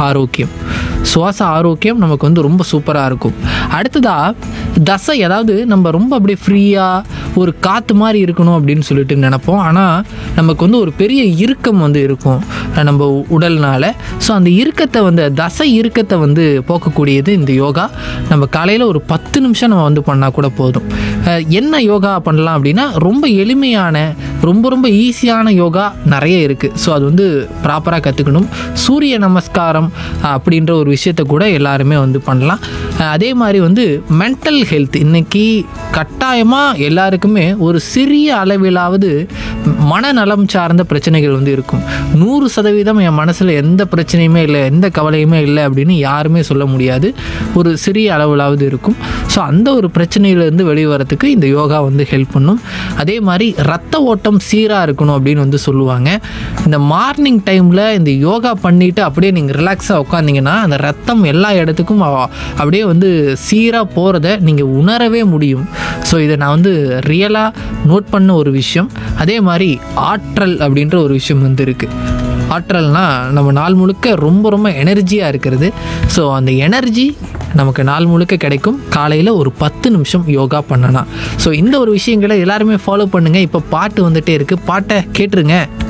ஆரோக்கியம் சுவாச ஆரோக்கியம் நமக்கு வந்து ரொம்ப சூப்பராக இருக்கும் அடுத்ததாக தசை அதாவது நம்ம ரொம்ப அப்படியே ஃப்ரீயாக ஒரு காற்று மாதிரி இருக்கணும் அப்படின்னு சொல்லிட்டு நினைப்போம் ஆனால் நமக்கு வந்து ஒரு பெரிய இறுக்கம் வந்து இருக்கும் அஹ் நம்ம உடல்னால ஸோ அந்த இறுக்கத்தை வந்து தசை இறுக்கத்தை வந்து போக்கக்கூடியது இந்த யோகா நம்ம காலையில் ஒரு பத்து நிமிஷம் நம்ம வந்து பண்ணால் கூட போதும் அஹ் என்ன யோகா பண்ணலாம் அப்படின்னா ரொம்ப எளிமையான ரொம்ப ரொம்ப ஈஸியான யோகா நிறைய இருக்குது ஸோ அது வந்து ப்ராப்பராக கற்றுக்கணும் சூரிய நமஸ்காரம் அஹ் அப்படின்ற ஒரு விஷயத்தை கூட எல்லாருமே வந்து பண்ணலாம் அஹ் அதே மாதிரி வந்து மென்டல் ஹெல்த் இன்னைக்கு கட்டாயமாக எல்லாருக்குமே ஒரு சிறிய அளவிலாவது மனநலம் சார்ந்த பிரச்சனைகள் வந்து இருக்கும் நூறு சதவீதம் என் மனசில் எந்த பிரச்சனையுமே இல்லை எந்த கவலையுமே இல்லை அப்படின்னு யாருமே சொல்ல முடியாது ஒரு சிறிய அளவிலாவது இருக்கும் ஸோ அந்த ஒரு பிரச்சனையிலேருந்து வெளியே வரத்துக்கு இந்த யோகா வந்து ஹெல்ப் பண்ணும் அதே மாதிரி ரத்த ஓட்டம் சீராக இருக்கணும் அப்படின்னு வந்து சொல்லுவாங்க இந்த மார்னிங் டைமில் இந்த யோகா பண்ணிவிட்டு அப்படியே நீங்கள் ரிலாக்ஸாக உட்காந்திங்கன்னா அந்த ரத்தம் எல்லா இடத்துக்கும் அ- அப்படியே வந்து சீராக போகிறத நீங்கள் உணரவே முடியும் ஸோ இதை நான் வந்து ரியலாக நோட் பண்ண ஒரு விஷயம் அதே மாதிரி ஆற்றல் அப்படின்ற ஒரு விஷயம் வந்து இருக்குது ஆற்றல்னா நம்ம நாள் முழுக்க ரொம்ப ரொம்ப எனர்ஜியாக இருக்கிறது ஸோ அந்த எனர்ஜி நமக்கு நாள் முழுக்க கிடைக்கும் காலையில் ஒரு பத்து நிமிஷம் யோகா பண்ணலாம் ஸோ இந்த ஒரு விஷயங்களை எல்லாருமே ஃபாலோ பண்ணுங்கள் இப்போ பாட்டு வந்துட்டே இருக்குது பாட்டை கேட்டுருங்க